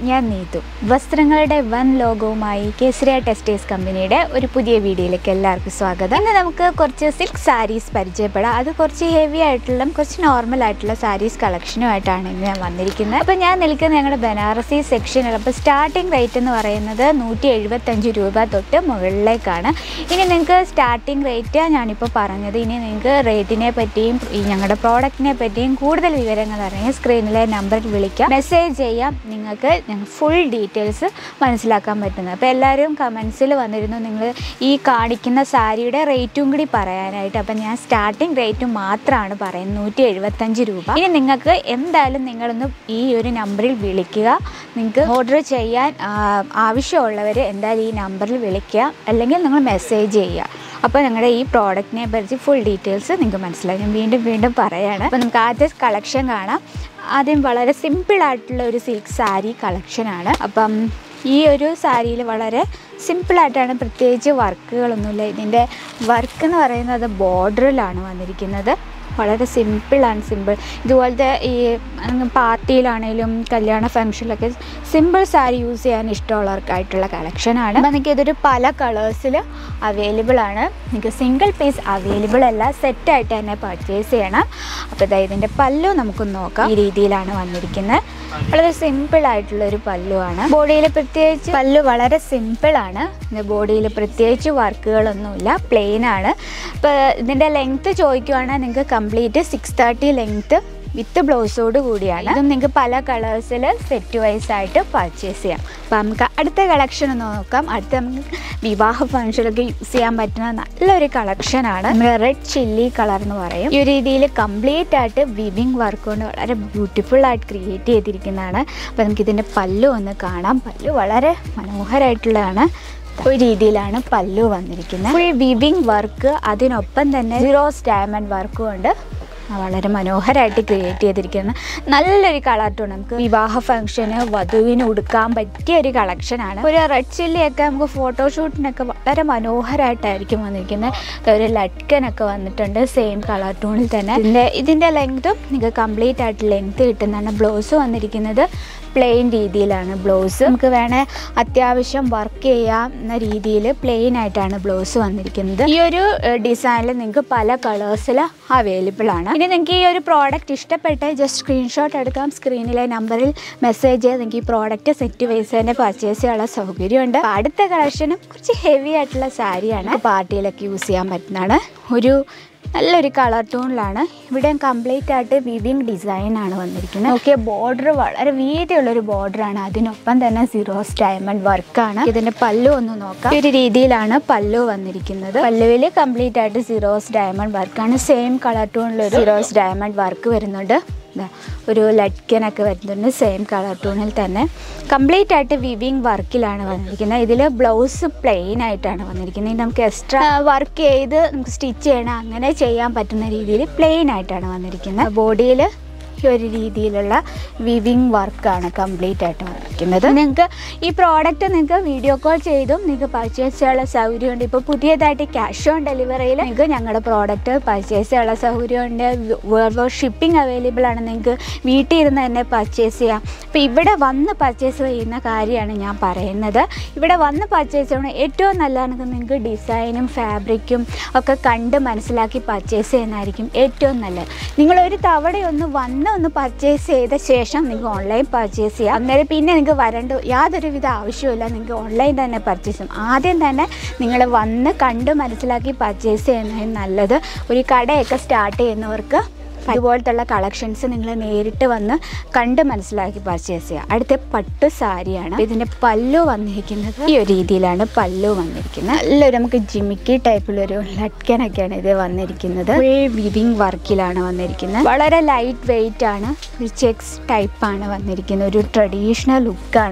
ഞാൻ നീതു വസ്ത്രങ്ങളുടെ വൻ ലോകവുമായി കേസരിയ ടെക്സ്റ്റൈൽസ് കമ്പനിയുടെ ഒരു പുതിയ വീഡിയോയിലേക്ക് എല്ലാവർക്കും സ്വാഗതം ഇന്ന് നമുക്ക് കുറച്ച് സിൽക്ക് സാരീസ് പരിചയപ്പെടാം അത് കുറച്ച് ഹെവി ആയിട്ടുള്ള കുറച്ച് നോർമൽ ആയിട്ടുള്ള സാരീസ് കളക്ഷനുമായിട്ടാണ് ഇന്ന് ഞാൻ വന്നിരിക്കുന്നത് അപ്പോൾ ഞാൻ നിൽക്കുന്നത് ഞങ്ങളുടെ ബനാറസി സെക്ഷനിൽ അപ്പോൾ സ്റ്റാർട്ടിംഗ് റേറ്റ് എന്ന് പറയുന്നത് നൂറ്റി എഴുപത്തഞ്ച് രൂപ തൊട്ട് മുകളിലേക്കാണ് ഇനി നിങ്ങൾക്ക് സ്റ്റാർട്ടിംഗ് റേറ്റ് ഞാനിപ്പോൾ പറഞ്ഞത് ഇനി നിങ്ങൾക്ക് റേറ്റിനെ പറ്റിയും ഈ ഞങ്ങളുടെ പ്രോഡക്റ്റിനെ പറ്റിയും കൂടുതൽ വിവരങ്ങൾ അറിയാൻ സ്ക്രീനിലെ നമ്പറിൽ വിളിക്കാം മെസ്സേജ് ചെയ്യാം നിങ്ങൾക്ക് ഫുൾ ഡീറ്റെയിൽസ് മനസ്സിലാക്കാൻ പറ്റുന്നത് അപ്പോൾ എല്ലാവരും കമൻസിൽ വന്നിരുന്നു നിങ്ങൾ ഈ കാണിക്കുന്ന സാരിയുടെ റേറ്റും കൂടി പറയാനായിട്ട് അപ്പം ഞാൻ സ്റ്റാർട്ടിംഗ് റേറ്റ് മാത്രമാണ് പറയുന്നത് നൂറ്റി എഴുപത്തഞ്ച് രൂപ ഇനി നിങ്ങൾക്ക് എന്തായാലും നിങ്ങളൊന്ന് ഈ ഒരു നമ്പറിൽ വിളിക്കുക നിങ്ങൾക്ക് ഓർഡർ ചെയ്യാൻ ആ, ആവശ്യമുള്ളവർ എന്തായാലും ഈ നമ്പറിൽ വിളിക്കുക അല്ലെങ്കിൽ നിങ്ങൾ മെസ്സേജ് ചെയ്യുക അപ്പോൾ ഞങ്ങളുടെ ഈ പ്രോഡക്റ്റിനെ പറ്റി ഫുൾ ഡീറ്റെയിൽസ് നിങ്ങൾക്ക് മനസ്സിലായി ഞാൻ വീണ്ടും വീണ്ടും പറയാണ് അപ്പോൾ നമുക്ക് ആദ്യത്തെ കളക്ഷൻ കാണാം ആദ്യം വളരെ സിമ്പിൾ ആയിട്ടുള്ള ഒരു സിൽക്ക് സാരി കളക്ഷനാണ് അപ്പം ഈ ഒരു സാരിയിൽ വളരെ സിമ്പിളായിട്ടാണ് പ്രത്യേകിച്ച് വർക്കുകളൊന്നുമില്ല ഇതിൻ്റെ വർക്ക് എന്ന് പറയുന്നത് ബോർഡറിലാണ് വന്നിരിക്കുന്നത് വളരെ സിമ്പിളാണ് സിമ്പിൾ ഇതുപോലത്തെ ഈ പാർട്ടിയിലാണേലും കല്യാണ ഫംഗ്ഷനിലൊക്കെ സിമ്പിൾ സാരി യൂസ് ചെയ്യാൻ ഇഷ്ടമുള്ളവർക്കായിട്ടുള്ള കളക്ഷനാണ് അപ്പം നിങ്ങൾക്ക് ഇതൊരു പല കളേഴ്സിൽ അവൈലബിൾ ആണ് നിങ്ങൾക്ക് സിംഗിൾ പീസ് അവൈലബിൾ അല്ല സെറ്റായിട്ട് തന്നെ പർച്ചേസ് ചെയ്യണം അപ്പോൾ ഇതാ ഇതിൻ്റെ പല്ലു നമുക്ക് നോക്കാം ഈ രീതിയിലാണ് വന്നിരിക്കുന്നത് വളരെ സിമ്പിൾ ആയിട്ടുള്ള ഒരു പല്ലുവാണ് ബോഡിയിൽ പ്രത്യേകിച്ച് പല്ലു വളരെ സിമ്പിൾ ആണ് ബോഡിയിൽ പ്രത്യേകിച്ച് വർക്കുകളൊന്നുമില്ല പ്ലെയിൻ ആണ് ഇപ്പോൾ ഇതിൻ്റെ ലെങ്ത്ത് ചോദിക്കുവാണെങ്കിൽ നിങ്ങൾക്ക് complete six thirty length with ബ്ലൗസോട് കൂടിയാണ് ഇതും നിങ്ങൾക്ക് പല കളേഴ്സിൽ സെറ്റ് വൈസ് ആയിട്ട് പർച്ചേസ് ചെയ്യാം അപ്പോൾ നമുക്ക് അടുത്ത കളക്ഷൻ ഒന്ന് നോക്കാം അടുത്ത നമുക്ക് വിവാഹ ഫംഗ്ഷനൊക്കെ യൂസ് ചെയ്യാൻ പറ്റുന്ന നല്ലൊരു കളക്ഷനാണ് നമ്മൾ റെഡ് ചില്ലി കളർ എന്ന് പറയും ഈ ഒരു രീതിയിൽ കംപ്ലീറ്റ് ആയിട്ട് വിവിങ് വർക്ക് കൊണ്ട് വളരെ ബ്യൂട്ടിഫുൾ ആയിട്ട് ക്രിയേറ്റ് ചെയ്തിരിക്കുന്നതാണ് അപ്പോൾ നമുക്ക് ഇതിൻ്റെ പല്ലു ഒന്ന് കാണാം പല്ലു വളരെ മനോഹരമായിട്ടുള്ളതാണ് ഒരു രീതിയിലാണ് പല്ലു വന്നിരിക്കുന്നത് ഫുൾ വിവിങ് വർക്ക് അതിനൊപ്പം തന്നെ സീറോസ് ഡയമണ്ട് വർക്കും ഉണ്ട് വളരെ മനോഹരമായിട്ട് ക്രിയേറ്റ് ചെയ്തിരിക്കുന്ന നല്ലൊരു കളർ ടോൺ നമുക്ക് വിവാഹ ഫംഗ്ഷന് വധുവിന് ഉടുക്കാൻ പറ്റിയ ഒരു കളക്ഷനാണ് ഒരു റെഡ് ചില്ലിയൊക്കെ നമുക്ക് ഫോട്ടോഷൂട്ടിനൊക്കെ വളരെ മനോഹരമായിട്ടായിരിക്കും വന്നിരിക്കുന്നത് ഒരു ലട്കനൊക്കെ വന്നിട്ടുണ്ട് സെയിം കളർ ടോണിൽ തന്നെ ഇതിൻ്റെ ഇതിൻ്റെ ലെങ്തും നിങ്ങൾക്ക് കംപ്ലീറ്റ് ആയിട്ട് ലെങ്ത് കിട്ടുന്നതാണ് ബ്ലൗസ് വന്നിരിക്കുന്നത് പ്ലെയിൻ രീതിയിലാണ് ബ്ലൗസ് നമുക്ക് വേണേ അത്യാവശ്യം വർക്ക് ചെയ്യാവുന്ന രീതിയിൽ പ്ലെയിൻ ആയിട്ടാണ് ബ്ലൗസ് വന്നിരിക്കുന്നത് ഈ ഒരു ഡിസൈനിൽ നിങ്ങൾക്ക് പല കളേഴ്സിൽ അവൈലബിൾ ആണ് ഇനി നിങ്ങൾക്ക് ഈ ഒരു പ്രോഡക്റ്റ് ഇഷ്ടപ്പെട്ട് ജസ്റ്റ് സ്ക്രീൻഷോട്ട് എടുക്കാം സ്ക്രീനിലെ നമ്പറിൽ മെസ്സേജ് ചെയ്ത് നിങ്ങൾക്ക് ഈ പ്രോഡക്റ്റ് സെറ്റ് വൈസ് തന്നെ പർച്ചേസ് ചെയ്യാനുള്ള സൗകര്യമുണ്ട് അപ്പോൾ അടുത്ത കളക്ഷനും കുറച്ച് ഹെവി ആയിട്ടുള്ള സാരിയാണ് പാർട്ടിയിലൊക്കെ യൂസ് ചെയ്യാൻ പറ്റുന്നതാണ് ഒരു നല്ലൊരു കളർ ടോണിലാണ് ഇവിടെ കംപ്ലീറ്റ് ആയിട്ട് വിവിങ് ഡിസൈൻ ആണ് വന്നിരിക്കുന്നത് ഓക്കെ ബോർഡർ വളരെ വീതിയുള്ളൊരു ബോർഡറാണ് അതിനൊപ്പം തന്നെ സീറോസ് ഡയമണ്ട് വർക്കാണ് ഇതിന്റെ പല്ലു ഒന്ന് നോക്കാം ഈ ഒരു രീതിയിലാണ് പല്ലു വന്നിരിക്കുന്നത് പല്ലുവിൽ കംപ്ലീറ്റ് ആയിട്ട് സീറോസ് ഡയമണ്ട് വർക്കാണ് സെയിം കളർ ടോണിലൊരു സീറോസ് ഡയമണ്ട് വർക്ക് വരുന്നുണ്ട് ദാ ഒരു ലട്കനൊക്കെ വരുന്നുണ്ട് സെയിം കളർ ടൂണിൽ തന്നെ കംപ്ലീറ്റ് ആയിട്ട് വിവിങ് വർക്കിലാണ് വന്നിരിക്കുന്നത് ഇതിൽ ബ്ലൗസ് പ്ലെയിൻ ആയിട്ടാണ് വന്നിരിക്കുന്നത് ഇനി നമുക്ക് എക്സ്ട്രാ വർക്ക് ചെയ്ത് നമുക്ക് സ്റ്റിച്ച് ചെയ്യണം അങ്ങനെ ചെയ്യാൻ പറ്റുന്ന രീതിയിൽ പ്ലെയിൻ ആയിട്ടാണ് വന്നിരിക്കുന്നത് ബോഡിയിൽ ഈ ഒരു രീതിയിലുള്ള വിവിങ് വർക്കാണ് കംപ്ലീറ്റ് ആയിട്ട് വന്നിരിക്കുന്നത് നിങ്ങൾക്ക് ഈ പ്രോഡക്റ്റ് നിങ്ങൾക്ക് വീഡിയോ കോൾ ചെയ്തും നിങ്ങൾക്ക് പർച്ചേസ് ചെയ്യാനുള്ള സൗകര്യമുണ്ട് ഇപ്പോൾ പുതിയതായിട്ട് ക്യാഷ് ഓൺ ഡെലിവറിയിൽ നിങ്ങൾക്ക് ഞങ്ങളുടെ പ്രോഡക്റ്റ് പർച്ചേസ് ചെയ്യാനുള്ള സൗകര്യമുണ്ട് വേറെ ഷിപ്പിംഗ് അവൈലബിൾ ആണ് നിങ്ങൾക്ക് വീട്ടിൽ ഇരുന്ന് തന്നെ പർച്ചേസ് ചെയ്യാം അപ്പോൾ ഇവിടെ വന്ന് പർച്ചേസ് ചെയ്യുന്ന കാര്യമാണ് ഞാൻ പറയുന്നത് ഇവിടെ വന്ന് പർച്ചേസ് ചെയ്യണം ഏറ്റവും നല്ലതാണ് നിങ്ങൾക്ക് ഡിസൈനും ഫാബ്രിക്കും ഒക്കെ കണ്ട് മനസ്സിലാക്കി പർച്ചേസ് ചെയ്യുന്നതായിരിക്കും ഏറ്റവും നല്ലത് നിങ്ങളൊരു തവണയൊന്ന് വന്ന് ഒന്ന് പർച്ചേസ് ചെയ്ത ശേഷം നിങ്ങൾക്ക് ഓൺലൈൻ പർച്ചേസ് ചെയ്യാം അന്നേരം പിന്നെ നിങ്ങൾക്ക് വരേണ്ട യാതൊരുവിധ ആവശ്യമില്ല നിങ്ങൾക്ക് ഓൺലൈൻ തന്നെ പർച്ചേസ് ചെയ്യാം ആദ്യം തന്നെ നിങ്ങൾ വന്ന് കണ്ട് മനസ്സിലാക്കി പർച്ചേസ് ചെയ്യുന്നതിന് നല്ലത് ഒരു കടയൊക്കെ സ്റ്റാർട്ട് ചെയ്യുന്നവർക്ക് ഇതുപോലത്തുള്ള കളക്ഷൻസ് നിങ്ങൾ നേരിട്ട് വന്ന് കണ്ട് മനസ്സിലാക്കി പർച്ചേസ് ചെയ്യുക അടുത്ത പട്ടു സാരിയാണ് ഇതിൻ്റെ പല്ലു വന്നിരിക്കുന്നത് ഈ ഒരു രീതിയിലാണ് പല്ലു വന്നിരിക്കുന്നത് നല്ലൊരു നമുക്ക് ജിമിക്കി ടൈപ്പിലൊരു ലട്കനൊക്കെയാണ് ഇത് വന്നിരിക്കുന്നത് ഫുൾ വിവിങ് വർക്കിലാണ് വന്നിരിക്കുന്നത് വളരെ ലൈറ്റ് വെയിറ്റ് ആണ് ഒരു ചെക്സ് ടൈപ്പാണ് വന്നിരിക്കുന്നത് ഒരു ട്രഡീഷണൽ ലുക്കാണ്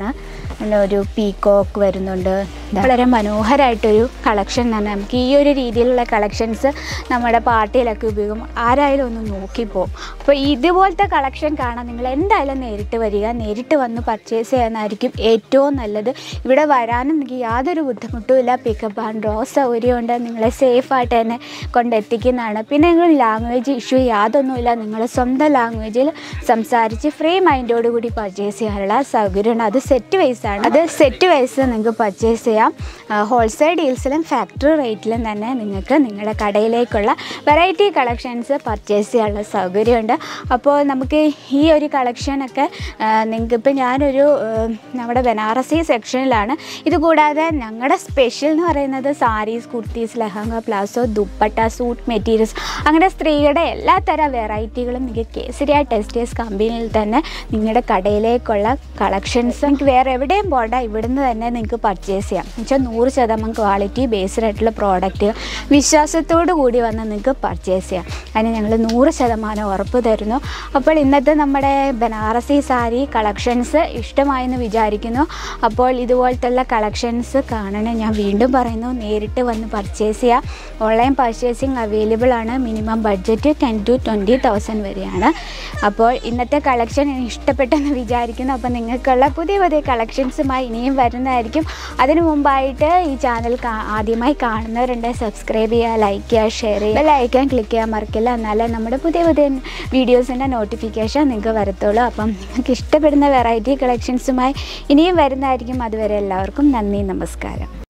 പിന്നെ ഒരു പീക്കോക്ക് വരുന്നുണ്ട് വളരെ മനോഹരമായിട്ടൊരു കളക്ഷൻ തന്നെ നമുക്ക് ഈ ഒരു രീതിയിലുള്ള കളക്ഷൻസ് നമ്മുടെ പാർട്ടിയിലൊക്കെ ഉപയോഗം ആരായാലും ഒന്ന് നോക്കിപ്പോവും അപ്പോൾ ഇതുപോലത്തെ കളക്ഷൻ കാണാൻ നിങ്ങൾ എന്തായാലും നേരിട്ട് വരിക നേരിട്ട് വന്ന് പർച്ചേസ് ചെയ്യാനായിരിക്കും ഏറ്റവും നല്ലത് ഇവിടെ വരാനും എനിക്ക് യാതൊരു ബുദ്ധിമുട്ടുമില്ല പിക്കപ്പ് ആൻഡ് ഡ്രോ സൗകര്യമുണ്ട് നിങ്ങളെ സേഫായിട്ട് തന്നെ കൊണ്ടെത്തിക്കുന്നതാണ് പിന്നെ നിങ്ങൾ ലാംഗ്വേജ് ഇഷ്യൂ യാതൊന്നുമില്ല നിങ്ങൾ സ്വന്തം ലാംഗ്വേജിൽ സംസാരിച്ച് ഫ്രീ മൈൻഡോടുകൂടി പർച്ചേസ് ചെയ്യാനുള്ള സൗകര്യമുണ്ട് അത് സെറ്റ് വൈസ് ആണ് അത് സെറ്റ് വൈസ് നിങ്ങൾക്ക് പർച്ചേസ് ചെയ്യാം ഹോൾസെയിൽ ഡീൽസിലും ഫാക്ടറി റേറ്റിലും തന്നെ നിങ്ങൾക്ക് നിങ്ങളുടെ കടയിലേക്കുള്ള വെറൈറ്റി കളക്ഷൻസ് പർച്ചേസ് ചെയ്യാനുള്ള സൗകര്യമുണ്ട് അപ്പോൾ നമുക്ക് ഈ ഒരു കളക്ഷനൊക്കെ നിങ്ങൾക്ക് ഇപ്പോൾ ഞാനൊരു ആ, നമ്മുടെ ബനാറസി സെക്ഷനിലാണ് ഇതുകൂടാതെ ഞങ്ങളുടെ സ്പെഷ്യൽ എന്ന് പറയുന്നത് saris kurtis lehenga palazzo dupatta suit materials അങ്ങനെ സ്ത്രീയുടെ എല്ലാ തരം വെറൈറ്റികളും നിങ്ങൾക്ക് കേസരിയ ടെക്സ്റ്റൈൽസ് കമ്പനിയിൽ തന്നെ നിങ്ങളുടെ കടയിലേക്കുള്ള കളക്ഷൻസ് നിങ്ങൾക്ക് വേറെ എവിടെയും പോകണ്ട ഇവിടുന്ന് തന്നെ നിങ്ങൾക്ക് പർച്ചേസ് ചെയ്യാം എന്നുവെച്ചാൽ നൂറ് ശതമാനം ക്വാളിറ്റി ബേസ്ഡ് ആയിട്ടുള്ള പ്രോഡക്റ്റുകൾ വിശ്വാസത്തോടു കൂടി വന്ന് നിങ്ങൾക്ക് പർച്ചേസ് ചെയ്യാം അതിന് ഞങ്ങൾ നൂറ് ശതമാനം ഉറപ്പ് തരുന്നു അപ്പോൾ ഇന്നത്തെ നമ്മുടെ ബനാറസി സാരി കളക്ഷൻസ് ഇഷ്ടമായെന്ന് വിചാരിക്കുന്നു അപ്പോൾ ഇതുപോലത്തുള്ള കളക്ഷൻസ് കാണണം ഞാൻ വീണ്ടും പറയുന്നു നേരിട്ട് വന്ന് പർച്ചേസ് ചെയ്യാം ഓൺലൈൻ പർച്ചേസിങ് അവൈലബിൾ ആണ് minimum budget ten to twenty thousand വരെയാണ് അപ്പോൾ ഇന്നത്തെ കളക്ഷൻ എനിക്ക് ഇഷ്ടപ്പെട്ടെന്ന് വിചാരിക്കുന്നു അപ്പോൾ നിങ്ങൾക്കുള്ള പുതിയ പുതിയ കളക്ഷൻസുമായി ഇനിയും വരുന്നതായിരിക്കും അതിനു മുമ്പായിട്ട് ഈ ചാനൽ കാ- ആദ്യമായി കാണുന്നവരുണ്ട് സബ്സ്ക്രൈബ് ചെയ്യുക ലൈക്ക് ചെയ്യുക ഷെയർ ചെയ്യുക ലൈക്കാൻ ക്ലിക്ക് ചെയ്യാൻ മറക്കില്ല എന്നാലേ നമ്മുടെ പുതിയ പുതിയ വീഡിയോസിൻ്റെ നോട്ടിഫിക്കേഷൻ നിങ്ങൾക്ക് വരത്തുള്ളൂ അപ്പം നിങ്ങൾക്ക് ഇഷ്ടപ്പെടുന്ന വെറൈറ്റി കളക്ഷൻസുമായി ഇനിയും വരുന്നതായിരിക്കും അതുവരെ എല്ലാവർക്കും നന്ദി നമസ്കാരം